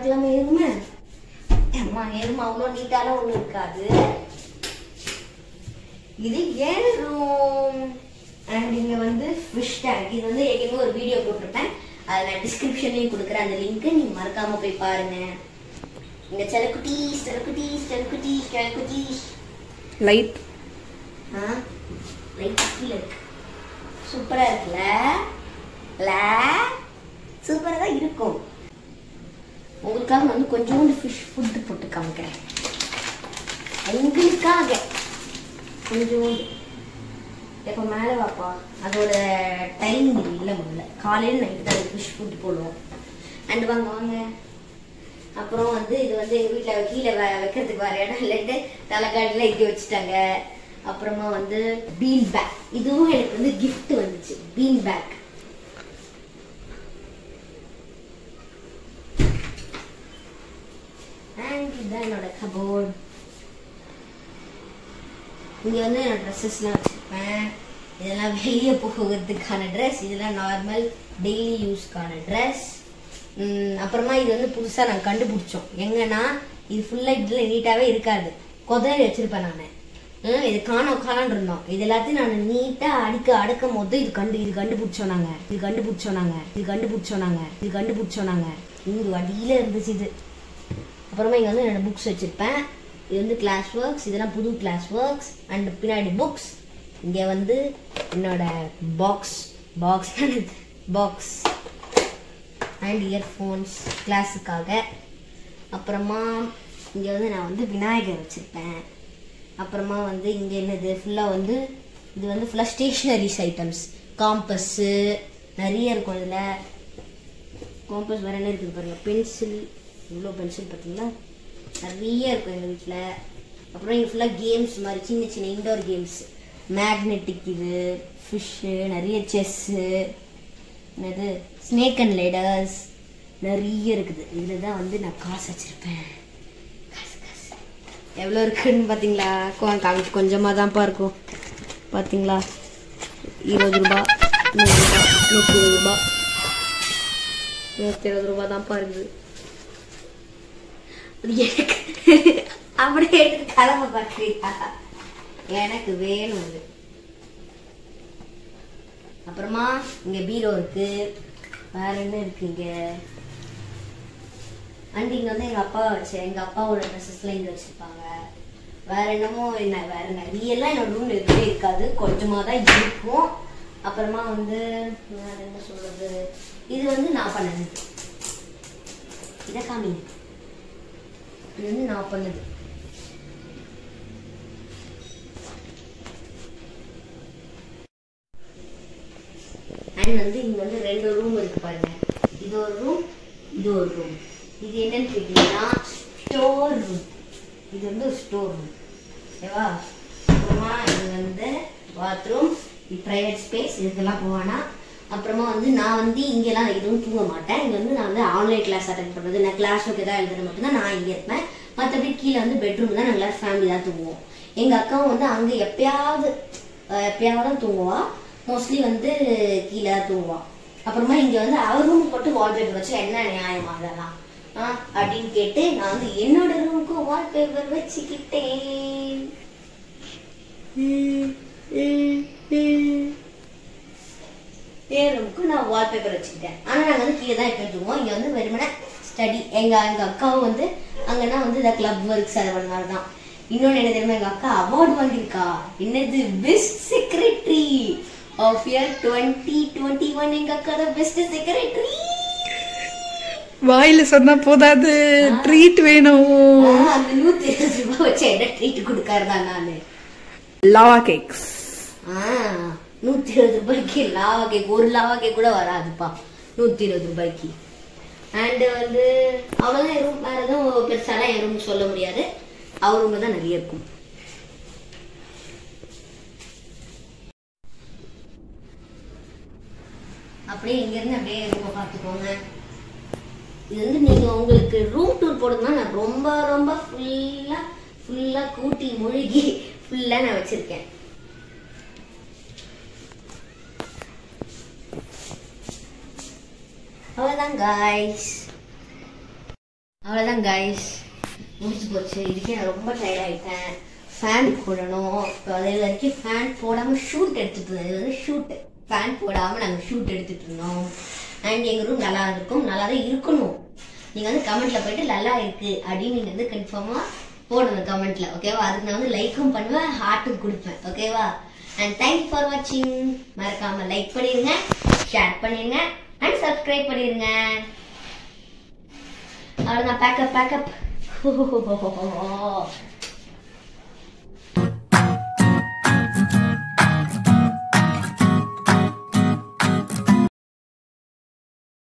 பார்க்கலாமா எருமை அம்மா எருமை அவ்வளோ நீட்டாலாம் ஒன்றும் இருக்காது இது ஏன் ரூம் அண்ட் இங்க வந்து ஃபிஷ் டேங்க் இது வந்து ஏற்கனவே ஒரு வீடியோ போட்டிருப்பேன் அதை நான் டிஸ்கிரிப்ஷன்லையும் கொடுக்குறேன் அந்த லிங்க் நீங்க மறக்காம போய் பாருங்க இங்க செலக்குட்டீஸ் செலக்குட்டீஸ் செலக்குட்டீஸ் செலக்குட்டீஸ் லைட் ஆ லைட் கீழே இருக்கு சூப்பரா இருக்குல்ல ல சூப்பரா தான் இருக்கும் உங்களுக்காக வந்து கொஞ்சோண்டு ஃபிஷ் ஃபுட்டு போட்டு காமிக்கிறேன் உங்களுக்காக கொஞ்சோண்டு இப்போ மேலே வாப்பா அதோட டைம் இல்லை முதல்ல காலையில் நைட்டு தான் ஃபிஷ் ஃபுட் போடுவோம் அண்ட் வாங்க வாங்க அப்புறம் வந்து இது வந்து எங்கள் வீட்டில் கீழே வ வைக்கிறதுக்கு வர இடம் இல்லைட்டு தலைக்காட்டில் இங்கே வச்சுட்டாங்க அப்புறமா வந்து பீன் பேக் இதுவும் எனக்கு வந்து gift வந்துச்சு பீன் பேக் அண்ட் இதுதான் என்னோட கபோர்ட் இங்கே வந்து நான் ட்ரெஸ்ஸஸ்லாம் வச்சுருப்பேன் இதெல்லாம் வெளியே போகிறதுக்கான ட்ரெஸ் இதெல்லாம் நார்மல் டெய்லி யூஸ்க்கான ட்ரெஸ் அப்புறமா இது வந்து புதுசாக நாங்கள் கண்டுபிடிச்சோம் எங்கன்னா இது ஃபுல்லாக இதில் நீட்டாகவே இருக்காது கொதறி வச்சுருப்பேன் நான் இது காணோம் காணான்னு இருந்தோம் இது எல்லாத்தையும் நான் நீட்டாக அடுக்க அடக்கும் போது இது கண்டு இது கண்டுபிடிச்சோம் நாங்கள் இது கண்டுபிடிச்சோம் நாங்கள் இது கண்டுபிடிச்சோம் நாங்கள் இது கண்டுபிடிச்சோம் நாங்கள் இங்கே வடியில் இருந்துச்சு இது அப்புறமா இங்கே வந்து என்னோட புக்ஸ் வச்சுருப்பேன் இது வந்து கிளாஸ் ஒர்க்ஸ் இதெல்லாம் புது கிளாஸ் ஒர்க்ஸ் அண்ட் பின்னாடி புக்ஸ் இங்கே வந்து என்னோட box box box and earphones கிளாஸுக்காக அப்புறமா இங்கே வந்து நான் வந்து விநாயகர் வச்சுருப்பேன் அப்புறமா வந்து இங்கே என்னது ஃபுல்லாக வந்து இது வந்து ஃபுல்லாக ஸ்டேஷ்னரிஸ் ஐட்டம்ஸ் காம்பஸ்ஸு நிறைய இருக்கும் இதில் காம்பஸ் வேறு என்ன இருக்குது பாருங்கள் பென்சில் இவ்வளோ பென்சில் பார்த்தீங்களா நிறைய இருக்கும் எங்கள் வீட்டில் அப்புறம் இங்கே ஃபுல்லாக கேம்ஸ் மாதிரி சின்ன சின்ன இன்டோர் கேம்ஸ் மேக்னெட்டிக் இது ஃபிஷ்ஷு நிறைய செஸ்ஸு என்னது ஸ்னேக் அண்ட் லேடர்ஸ் நிறைய இருக்குது இதில் தான் வந்து நான் காசு வச்சுருப்பேன் காசு காசு எவ்வளோ இருக்குன்னு பார்த்தீங்களா கொ- காமிச்சு கொஞ்சமாக தான்ப்பா இருக்கும் பார்த்தீங்களா இருபது ரூபா நூறு ரூபா நூற்றி இருபது ரூபா நூற்றி இருபது ரூபா தான்ப்பா இருக்குது அது எனக்கு அப்படியே எடுத்து கிளம்ப பார்க்குறீங்களா எனக்கு வேணும் அது அப்புறமா இங்க பீரோ இருக்கு வேற என்ன இருக்கு இங்க அண்ட் இங்க வந்து எங்க அப்பா வச்ச எங்க அப்பாவோட ட்ரெஸ்ஸஸ்லாம் இங்க வச்சிருப்பாங்க வேற என்னமோ என்ன வேற நிறையெல்லாம் என்னோட ரூம்ல இருக்கவே இருக்காது கொஞ்சமா தான் இருக்கும் அப்புறமா வந்து வேற என்ன சொல்றது இது வந்து நான் பண்ணது இதை காமிங்க இது வந்து நான் பண்ணது அண்ட் வந்து இங்க வந்து ரெண்டு ரூம் இருக்கு பாருங்க இது ஒரு ரூம் இது ஒரு ரூம் இது என்னன்னு கேட்டீங்கன்னா ஸ்டோர் ரூம் இது வந்து ஒரு ஸ்டோர் ரூம் ஓகேவா அப்புறமா இது வந்து பாத்ரூம் இது ப்ரைவேட் ஸ்பேஸ் இதுக்கெல்லாம் போவானா அப்புறமா வந்து நான் வந்து இங்கெல்லாம் எதுவும் தூங்க மாட்டேன் இங்கே வந்து நான் வந்து ஆன்லைன் கிளாஸ் அட்டன் பண்ணுறது நான் கிளாஸ் ஒர்க் ஏதாவது எழுதுறது மட்டும்தான் நான் இங்கே இருப்பேன் மற்றபடி கீழே வந்து பெட்ரூம் தான் நாங்கள் ஃபேமிலி தான் தூங்குவோம் எங்கள் அக்காவும் வந்து அங்கே எப்பயாவது அஹ், எப்பயாவது தான் தூங்குவா மோஸ்ட்லி வந்து கீழே தான் தூங்குவா அப்புறமா இங்கே வந்து அவர் ரூம் போட்டு வால்பேப்பர் வச்சு என்ன நியாயமா அதெல்லாம் ஆ அப்படின்னு கேட்டு நான் வந்து என்னோட ரூமுக்கு வால்பேப்பர் வச்சுக்கிட்டேன் என் ரூமுக்கு நான் வால்பேப்பர் வச்சுக்கிட்டேன் ஆனால் நாங்கள் வந்து கீழே தான் இப்போ தூங்குவோம் இங்கே வந்து வெறுமனே ஸ்டடி எங்கள் எங்கள் அக்காவும் வந்து அங்கன்னா வந்து இந்த கிளப் ஒர்க்ஸ் அது பண்ண மாதிரி தான் இன்னொன்று என்ன தெரியுமா எங்கள் அக்கா அவார்டு வாங்கியிருக்கா என்னது best secretary of year twenty twenty one எங்கள் அக்கா தான் பெஸ்ட் செக்ரட்டரி வாயில சொன்னா போதாது ட்ரீட் வேணும் அந்த நூற்றி இருபது ரூபாய் வச்சு என்ன ட்ரீட் கொடுக்காருதா நான் லாவா கேக்ஸ் நூற்றி இருபது ரூபாய்க்கு லாவா கேக் ஒரு லாவா கேக் கூட வராதுப்பா நூற்றி இருபது ரூபாய்க்கு அண்ட் வந்து அவ்வளோதான் என் ரூம் வேறு எதுவும் பெருசாலாம் என் ரூம் சொல்ல முடியாது அவர் ரூமில் தான் நிறைய இருக்கும் அப்படியே இங்கேருந்து அப்படியே ரூமை பார்த்துக்கோங்க இது வந்து நீங்கள் உங்களுக்கு ரூம் டூர் போடுங்கன்னா நான் ரொம்ப ரொம்ப ஃபுல்லாக ஃபுல்லாக கூட்டி மூழ்கி ஃபுல்லாக நான் வச்சுருக்கேன் அவ்வளோதான் காய்ஸ் அவ்வளோதான் கைஸ் முடிச்சு போச்சு இதுக்கே நான் ரொம்ப டயர்ட் ஆகிட்டேன் ஃபேன் போடணும் இப்போ அது வரைக்கும் ஃபேன் போடாமல் ஷூட் எடுத்துட்டு இருந்தோம் இது வந்து ஷூட் ஃபேன் போடாமல் நாங்கள் ஷூட் எடுத்துட்டு இருந்தோம் அண்ட் எங்கள் ரூம் நல்லா இருக்கும் நல்லா தான் இருக்கணும் நீங்கள் வந்து கமெண்ட்ல போயிட்டு நல்லா இருக்கு அப்படின்னு நீங்கள் வந்து கன்ஃபார்மாக போடணும் கமெண்ட்ல ஓகேவா அதுக்கு நான் வந்து லைக்கும் பண்ணுவேன் ஹார்ட்டும் கொடுப்பேன் ஓகேவா அண்ட் தேங்க்யூ ஃபார் வாட்சிங் மறக்காம லைக் பண்ணிருங்க ஷேர் பண்ணிருங்க அண்ட் சப்ஸ்கிரைப் பண்ணிருங்க அவ்வளோதான் பேக்கப் பேக்கப்